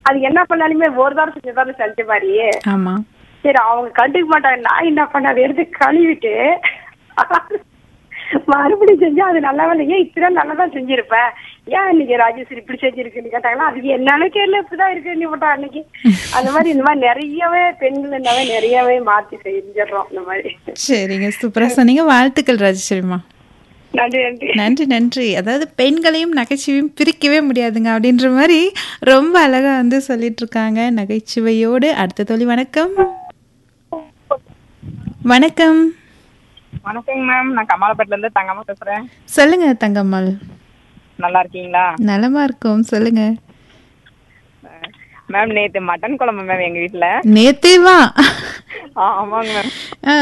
அது என்ன பண்ணாலுமே ஒரு தடவை செஞ்சதானே செஞ்ச மாதிரி ஆமா சரி அவங்க கண்டுக்க மாட்டாங்க நான் என்ன பண்ண அதை எடுத்து கழுவிட்டு மறுபடியும் செஞ்சு அது நல்லா இல்லைங்க இப்படிதான் நல்லா தான் செஞ்சிருப்பேன் ஏன் இன்னைக்கு ராஜேஸ்வரி இப்படி செஞ்சிருக்குன்னு கேட்டாங்கன்னா அது என்னன்னு தெரியல இப்படிதான் இருக்கு நீ போட்டா அன்னைக்கு அந்த மாதிரி இந்த மாதிரி நிறையவே பெண்கள் இருந்தாவே நிறையவே மாத்தி செஞ்சிடறோம் இந்த மாதிரி சரிங்க சூப்பரா சொன்னீங்க வாழ்த்துக்கள் ராஜேஸ்வரிமா நன்றி நன்றி நன்றி நன்றி அதாவது பெண்களையும் நகைச்சுவையும் பிரிக்கவே முடியாதுங்க அப்படின்ற மாதிரி ரொம்ப அழகா வந்து சொல்லிட்டு இருக்காங்க நகைச்சுவையோடு அடுத்த தோழி வணக்கம் வணக்கம் வணக்கங்க மேம் நான் கமாலப்பேட்டில இருந்து தங்கம்மா பேசுறேன் சொல்லுங்க தங்கம்மாள் நல்லா இருக்கீங்களா நலமா இருக்கோம் சொல்லுங்க மேம் நேத்து மட்டன் குழம்பு மேம் எங்க வீட்ல நேத்தே வா ஆமாங்க மேம் ஆ,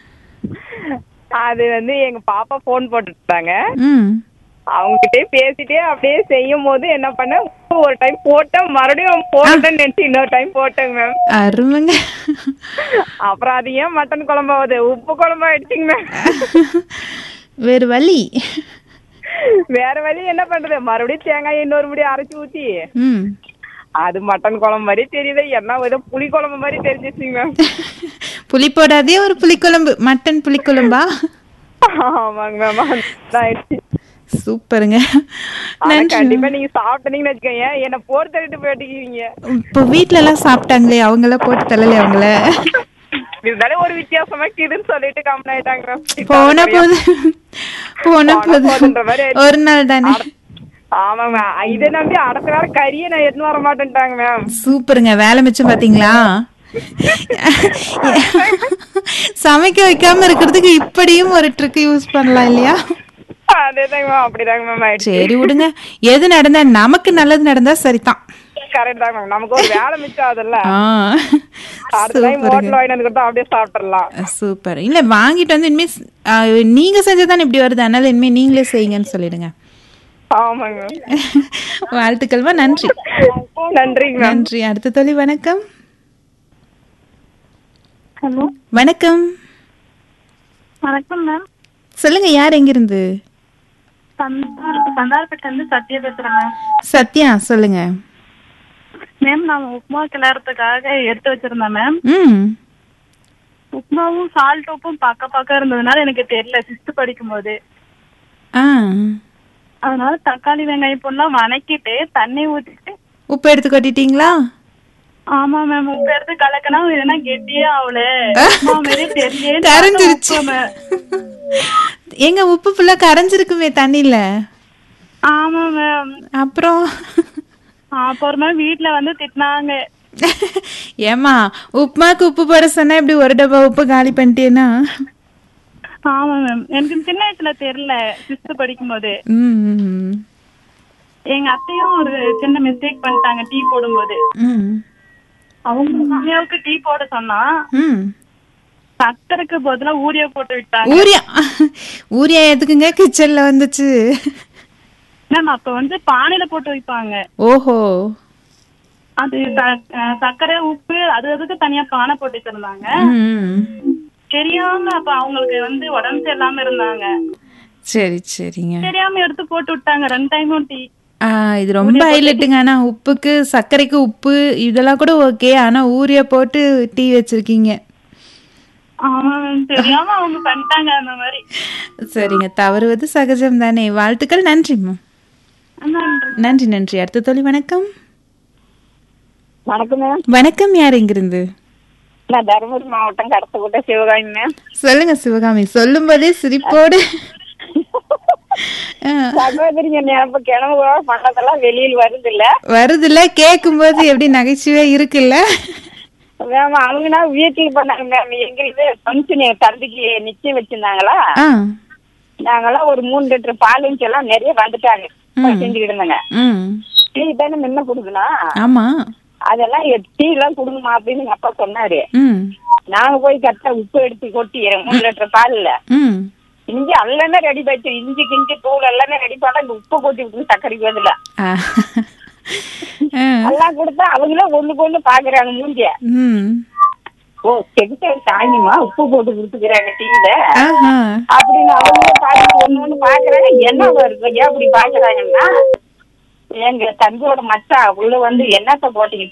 அது வந்து எங்க பாப்பா போன் போட்டுட்டாங்க ம் அவங்ககிட்டே பேசிட்டே அப்படியே செய்யும் போது என்ன பண்ணேன் உப்பு ஒரு டைம் போட்டேன் மறுபடியும் போட்டேன்னு நினைச்சு இன்னொரு டைம் போட்டேங்க மேம் அருமைங்க அப்புறம் அது ஏன் மட்டன் குழம்பு ஆகுது உப்பு குழம்பு ஆயிடுச்சுங்க மேம் வேறு வழி வேற வழி என்ன பண்றது மறுபடியும் தேங்காய் இன்னொரு முடி அரைச்சு ஊத்தி ம் அது மட்டன் குழம்பு மாதிரி தெரியுது என்ன ஏதோ புளி குழம்பு மாதிரி தெரிஞ்சிச்சுங்க மேம் புளி போடாதே ஒரு புளிக்குழம்பு மட்டன் புளிக்குழம்பா ஆமாங்க மேம் அதான் ஆயிடுச்சு சூப்பருங்க ஆனா நன்றி கண்டிப்பா நீங்க சாப்பிட்டீங்கன்னு வச்சுக்கோங்க என்ன போர் தள்ளிட்டு போயிட்டீங்க இப்போ வீட்ல எல்லாம் சாப்பிட்டாங்களே அவங்கள போட்டு தள்ளல அவங்கள இருந்தாலும் ஒரு வித்தியாசமா இருக்குதுன்னு சொல்லிட்டு கம்மன் ஆயிட்டாங்க போன போது போன போது போதுன்ற மாதிரி ஆயிடுச்சு. ஒரு நாள் தானே ஆமாங்க இதை நம்பி அடுத்த வேற கறியை நான் எடுத்துன்னு வர மாட்டேன்ட்டாங்க மேம் சூப்பருங்க வேலை மிச்சம் பாத்தீங்களா சமைக்க வைக்காம இருக்கிறதுக்கு இப்படியும் ஒரு ட்ரிக் யூஸ் பண்ணலாம் இல்லையா அதேதாங்க மேம் அப்படிதாங்க மேம் ஆயிடுச்சு சரி விடுங்க எது நடந்தா நமக்கு நல்லது நடந்தா சரிதான் கரெக்ட் தாங்க மேம் நமக்கு ஒரு வேலை மிச்சம் ஆகுதுல்ல ஆ அடுத்த டைம் ஹோட்டல் வாங்கிட்டு வந்து கொடுத்தா அப்படியே சாப்பிட்டுறலாம் சூப்பர் இல்ல வாங்கிட்டு வந்து இனிமே ஸ்- ஆ, நீங்க செஞ்சதானே இப்படி வருது அதனால இனிமே நீங்களே செய்யுங்கன்னு சொல்லிடுங்க ஆமாங்க வாழ்த்துக்கள்மா நன்றி நன்றிங்க மேம் நன்றி அடுத்த தொழில் வணக்கம் ஹலோ வணக்கம் வணக்கம் மேம் சொல்லுங்க யார் எங்கிருந்து சந்தார்பேட்டை இருந்து சத்யா பேசுறேன் மேம் சத்யா சொல்லுங்க மேம் நான் உப்புமா கிளறதுக்காக எடுத்து வச்சிருந்தேன் மேம் ம் உப்புமாவும் சால்ட் உப்பும் பக்க பக்கம் இருந்ததுனால எனக்கு தெரியல சிக்ஸ்த் படிக்கும் போது ஆ அதனால தக்காளி வெங்காயம் பொண்ணெல்லாம் வணக்கிட்டு தண்ணி ஊத்திட்டு உப்பு எடுத்து கொட்டிட்டீங்களா ஆமா மேம் உப்பு எடுத்து கலக்கினா இல்லைன்னா கெட்டியே ஆகல உப்புமா மாதிரி தெரியலையே கரைஞ்சிருச்சு உப்பு மே- எங்க உப்பு ஃபுல்லா கரைஞ்சிருக்குமே தண்ணியில ஆமா மேம் அப்புறம் அப்புறமா வீட்ல வந்து திட்டினாங்க ஏமா உப்புமாக்கு உப்பு போட சொன்னா இப்படி ஒரு டப்பா உப்பு காலி பண்ணிட்டேனா ஆமா மேம் எனக்கு சின்ன வயசுல தெரியல சிக்ஸ்த் படிக்கும் போது ம், ம், எங்க அத்தையும் ஒரு சின்ன மிஸ்டேக் பண்ணிட்டாங்க டீ போடும்போது ம். அவங்க மாமியாவுக்கு டீ போட சொன்னா ம். சக்கரைக்கு பதிலா ஊரியா போட்டு விட்டாங்க ஊரியா ஊரியா எதுக்குங்க கிச்சன்ல வந்துச்சு மேம் அப்ப வந்து பானையில போட்டு வைப்பாங்க ஓஹோ அது த- அஹ் சர்க்கரை உப்பு அது அதுக்கு தனியா பானை போட்டு வச்சிருந்தாங்க ம். தெரியாம அப்ப அவங்களுக்கு வந்து உடம்பு சரியில்லாம இருந்தாங்க சரி சரிங்க தெரியாம எடுத்து போட்டு விட்டாங்க ரெண்டு டைமும் டீ ஆ, இது ரொம்ப ஹைலைட்டுங்க ஆனா உப்புக்கு சர்க்கரைக்கு உப்பு இதெல்லாம் கூட ஓகே ஆனா ஊரியா போட்டு டீ வச்சிருக்கீங்க ஆமா மேம் தெரியாம அவங்க பண்ணிட்டாங்க அந்த மாதிரி சரிங்க தவறுவது சகஜம் தானே வாழ்த்துக்கள் நன்றிம்மா நன்றி. நன்றி நன்றி அடுத்த தோழி வணக்கம் வணக்கம் மேம் வணக்கம் யார் எங்கிருந்து நான் தருமபுரி மாவட்டம் கடத்தக்கூட்ட சிவகாமி மேம் சொல்லுங்க சிவகாமி சொல்லும் போதே சிரிப்போடு ஆ, சகோதரிங்க நினைப்பு கிணவு கூட பண்ணதெல்லாம் வெளியில் வருது இல்ல வருதுல்ல கேட்கும் போது எப்படி நகைச்சுவையா இருக்குல்ல மேம் அவங்கன்னா வீட்டுக்கு பண்ணாங்க மேம் எங்களுக்கு ஃபங்க்ஷன் என் தம்பிக்கு நிச்சயம் வச்சிருந்தாங்களா ஆ நாங்கெல்லாம் ஒரு மூணு லிட்டர் பால் எல்லாம் நிறைய வந்துட்டாங்க செஞ்சுக்கிட்டு இருந்தாங்க ம் டீ தானே முன்ன கொடுக்கணும் ஆமா அதெல்லாம் டீ எல்லாம் கொடுங்கம்மா அப்படின்னு எங்க அப்பா சொன்னாரு ம் நாங்க போய் கரெக்டா உப்பு எடுத்து கொட்டி மூணு லிட்டர் பால்ல ம் இஞ்சி எல்லாமே ரெடி பண்ணி இஞ்சி கிஞ்சி தூள் எல்லாமே ரெடி பண்ண இந்த உப்பு கொட்டி விட்டு சர்க்கரைக்கு பதில ஆ. ஆ. எல்லாம் கொடுத்தா அவங்களே ஒண்ணுக்கு ஒண்ணு பாக்குறாங்க மூஞ்சிய ம் ஓ செடிக்காய் சாயமா உப்பு போட்டு கொடுத்துக்கிறாங்க டீல ஆஹா அப்படின்னு அவங்களே பார்த்துட்டு ஒண்ணு ஒண்ணு பாக்குறாங்க என்ன வருது ஏன் அப்படி பாக்குறாங்கன்னா எங்க தம்பியோட மச்சான் உள்ள வந்து என்னத்த போட்டீங்க